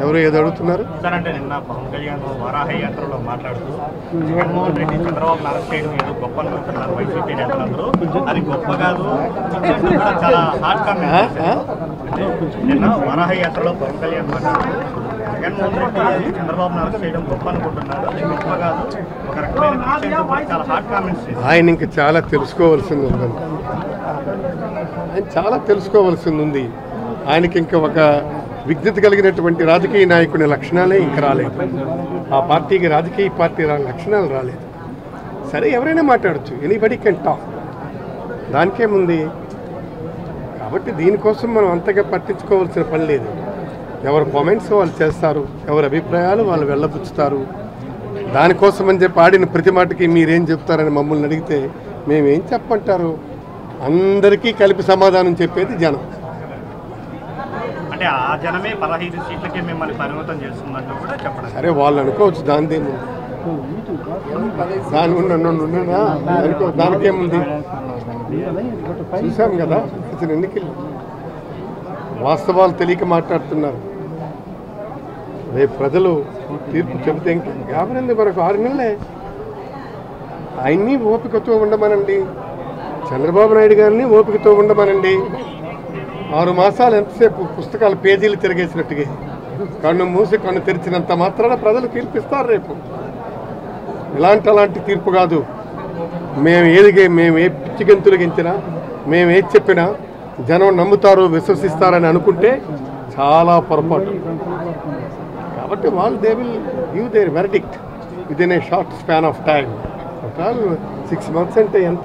ఎవరు ఏదో అడుగుతున్నారు సార్ అంటే నిన్న పవన్ కళ్యాణ్ వరాహ యాత్రలో మాట్లాడుతూ జగన్మోహన్ రెడ్డి చంద్రబాబు అరెస్ట్ చేయడం ఏదో గొప్ప అనుకుంటున్నారు వైసీపీ నేతలందరూ అది గొప్ప కాదు అంటూ కూడా చాలా హాట్ కామెంట్ ఆ? చేశారు. ఆ? అంటే నిన్న వరాహ యాత్రలో పవన్ కళ్యాణ్ మాట్లాడుతూ జగన్మోహన్ రెడ్డి చంద్రబాబును అరెస్ట్ చేయడం గొప్ప అనుకుంటున్నారు అది గొప్ప కాదు ఒక రకమైన క్రిస్టియన్స్ కూడా చాలా హాట్ కామెంట్స్ చేశారు ఆయన ఇంక చాలా తెలుసుకోవాల్సింది ఉందండి ఆయన చాలా తెలుసుకోవాల్సింది ఉంది ఆయనకి ఇంకా ఒక విజ్ఞత కలిగినటువంటి రాజకీయ నాయకుని లక్షణాలే ఇంకా రాలేదు ఆ పార్టీకి రాజకీయ పార్టీ రా- లక్షణాలు రాలేదు సరే ఎవరైనా మాట్లాడచ్చు ఎనీబడి కెన్ టాక్ దానికేముంది కాబట్టి దీనికోసం మనం అంతగా పట్టించుకోవాల్సిన పని లేదు ఎవరి కామెంట్స్ వాళ్ళు చేస్తారు ఎవరి అభిప్రాయాలు వాళ్ళు వెళ్ళబుచ్చుతారు దానికోసం అని చెప్పి ఆడిన ప్రతి మాటకి మీరేం చెప్తారని మమ్మల్ని అడిగితే మేమేం చెప్పంటారు అందరికీ కలిపి సమాధానం చెప్పేది జనం అంటే ఆ జనమే పదహైదు సీట్లకే మిమ్మల్ని పరిమితం చేస్తుందంటూ కూడా చెప్పడం సరే వాళ్ళు అనుకోవచ్చు దానిదేముంది దాని ఉన్న ఉన్న- ఉన్ననా అనుకో దానికేముంది చూసాం కదా ఇతను ఎన్నికలు వాస్తవాలు తెలియక మాట్లాడుతున్నారు రేపు ప్రజలు తీర్పు చెబితే ఇంకా ఎవరండి మనకు ఆరు నెలలే ఆయన్ని ఓపికతో ఉండమనండి చంద్రబాబు నాయుడు గారిని ఓపికతో ఉండమనండి ఆరు మాసాలు ఎంతసేపు పుస్తకాలు పేజీలు తిరిగేసినట్టుగా కన్ను మూసి కన్ను తెరిచినంత మాత్రాన ప్రజలు తీర్పిస్తారు రేపు ఇలాంటి అలాంటి తీర్పు కాదు మేము ఏదిగే మేము ఏ పిచ్చి గెంతులు గెంచినా మేము ఏది చెప్పినా జనం నమ్ముతారు విశ్వసిస్తారని అనుకుంటే చాలా పొరపాటు కాబట్టి వాళ్ళు they will give their verdict within a short span of time six months అంటే ఎంత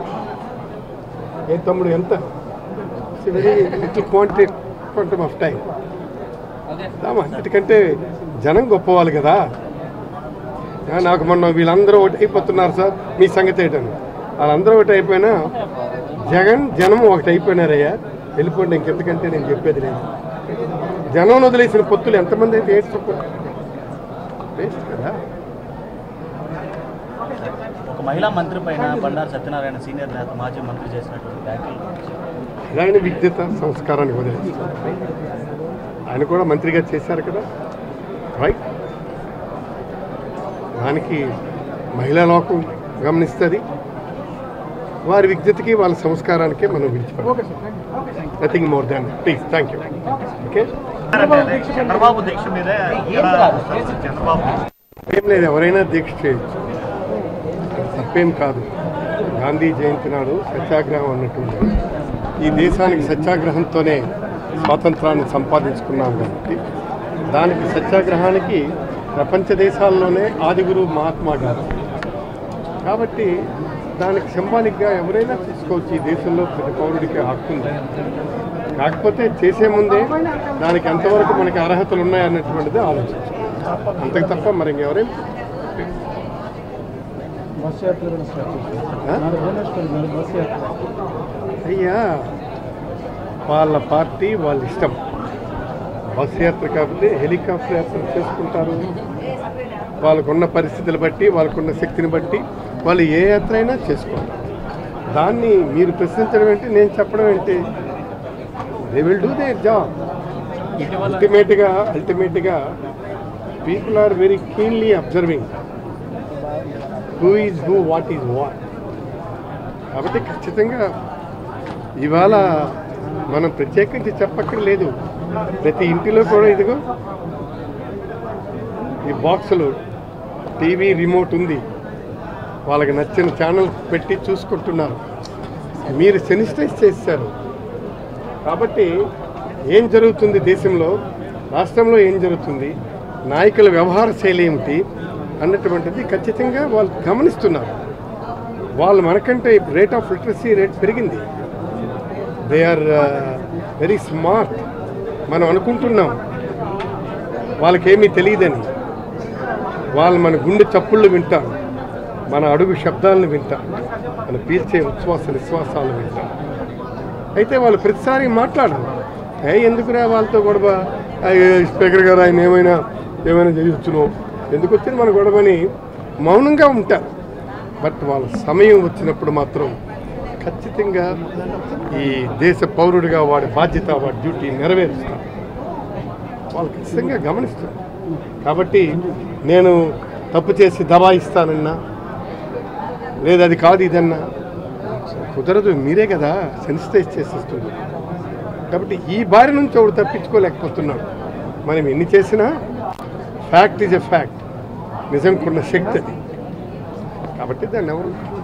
ఏ తమ్ముడు ఎంత very little quantity quantum of time ఎందుకంటే జనం గొప్పవాళ్ళు కదా ఆ, నాకు మొన్న వీళ్ళందరూ ఒకటి అయిపోతున్నారు సార్ మీ సంగతి ఏంటని వాళ్ళందరూ ఒకటి అయిపోయినా జగన్ జనం ఒకటి అయిపోయినారయ్యా వెళ్ళిపోండి ఇంకెందుకంటే నేను చెప్పేది లేదు జనం వదిలేసిన పొత్తులు ఎంతమంది అయితే ఏంటి చెప్పు వేస్ట్ కదా ఒక మహిళా మంత్రి పైన బండారు సత్యనారాయణ సీనియర్ నేత మాజీ మంత్రి చేసినటువంటి వ్యాఖ్యలు ఆయన విద్యత సంస్కారానికి వదిలేదు ఆయన కూడా మంత్రిగా చేశారు కదా రైట్ దానికి మహిళా లోకం గమనిస్తుంది వారి విద్యతకి వాళ్ళ సంస్కారానికి మనం విడిచిపోతాం nothing more than please thank you okay అంటే చంద్రబాబు దీక్ష మీద ఎలా చూస్తారు? చంద్రబాబు దీక్ష ఏం లేదు ఎవరైనా దీక్ష చేయొచ్చు తప్పేం కాదు గాంధీ జయంతి నాడు సత్యాగ్రహం అన్నట్టుంది ఈ దేశానికి సత్యాగ్రహంతోనే స్వాతంత్రాన్ని సంపాదించుకున్నాం కాబట్టి దానికి సత్యాగ్రహానికి ప్రపంచ దేశాల్లోనే ఆది గురువు మహాత్మా గాంధీ కాబట్టి దానికి సింబాలిక్గా ఎవరైనా తీసుకోవచ్చు ఈ దేశంలో ప్రతి పౌరుడికి హక్కు ఉంది కాకపోతే చేసే ముందే దానికి ఎంతవరకు మనకి అర్హతలు ఉన్నాయన్నటువంటిది ఆలోచించాలి అంతకు తప్ప మరి ఇంకెవరేం బస్ యాత్ర కూడా స్టార్ట్ చేశారు ఆ? నాలుగు భువనేశ్వర్ గారు బస్ యాత్ర అయ్యా వాళ్ళ పార్టీ వాళ్ళ ఇష్టం బస్ యాత్ర కాకపోతే హెలికాప్టర్ యాత్ర చేసుకుంటారు వాళ్ళకున్న పరిస్థితులు బట్టి వాళ్ళకున్న శక్తిని బట్టి వాళ్ళు ఏ యాత్ర అయినా చేసుకుంటారు దాన్ని మీరు ప్రశ్నించడం ఏంటి నేను చెప్పడం ఏంటి they will do their job అల్టిమేట్గా అల్టిమేట్గా people are very keenly observing who is who what is what కాబట్టి ఖచ్చితంగా ఇవాళ మనం ప్రత్యేకించి చెప్పక్కర్లేదు ప్రతి ఇంటిలో కూడా ఇదిగో ఈ బాక్సులు టీవీ రిమోట్ ఉంది వాళ్ళకి నచ్చిన ఛానల్ పెట్టి చూసుకుంటున్నారు మీరు సెనిస్టైజ్ చేశారు కాబట్టి ఏం జరుగుతుంది దేశంలో రాష్ట్రంలో ఏం జరుగుతుంది నాయకుల వ్యవహార శైలి ఏమిటి అన్నటువంటిది ఖచ్చితంగా వాళ్ళు గమనిస్తున్నారు వాళ్ళు మనకంటే రేట్ ఆఫ్ లిటరసీ రేట్ పెరిగింది దే ఆర్ వెరీ స్మార్ట్ మనం అనుకుంటున్నాం వాళ్ళకేమీ తెలియదని వాళ్ళు మన గుండె చప్పుళ్ళు వింటారు మన అడుగు శబ్దాలను వింటారు మన పీల్చే ఉచ్ఛ్వాస నిశ్వాసాలు వింటారు అయితే వాళ్ళు ప్రతిసారి మాట్లాడరు ఏ ఎందుకురా వాళ్ళతో గొడవ అయ్యో, స్పీకర్ గారు ఆయన ఏమైనా ఏమైనా చేయొచ్చును ఎందుకు వచ్చింది మన గొడవని మౌనంగా ఉంటారు బట్ వాళ్ళ సమయం వచ్చినప్పుడు మాత్రం ఖచ్చితంగా ఈ దేశ పౌరుడిగా వాడి బాధ్యత వాడి డ్యూటీ నెరవేరుస్తారు వాళ్ళు ఖచ్చితంగా గమనిస్తారు కాబట్టి నేను తప్పు చేసి దబాయిస్తానన్నా లేదు అది కాదు ఇదన్నా కుదరదు మీరే కదా సెన్సిటైజ్ చేసేస్తుంది కాబట్టి ఈ బారి నుంచి ఒకడు తప్పించుకోలేకపోతున్నాడు మనం ఎన్ని చేసినా ఫ్యాక్ట్ ఈజ్ ఎ ఫ్యాక్ట్ నిజంకున్న శక్తి అది కాబట్టి దాన్ని ఎవరు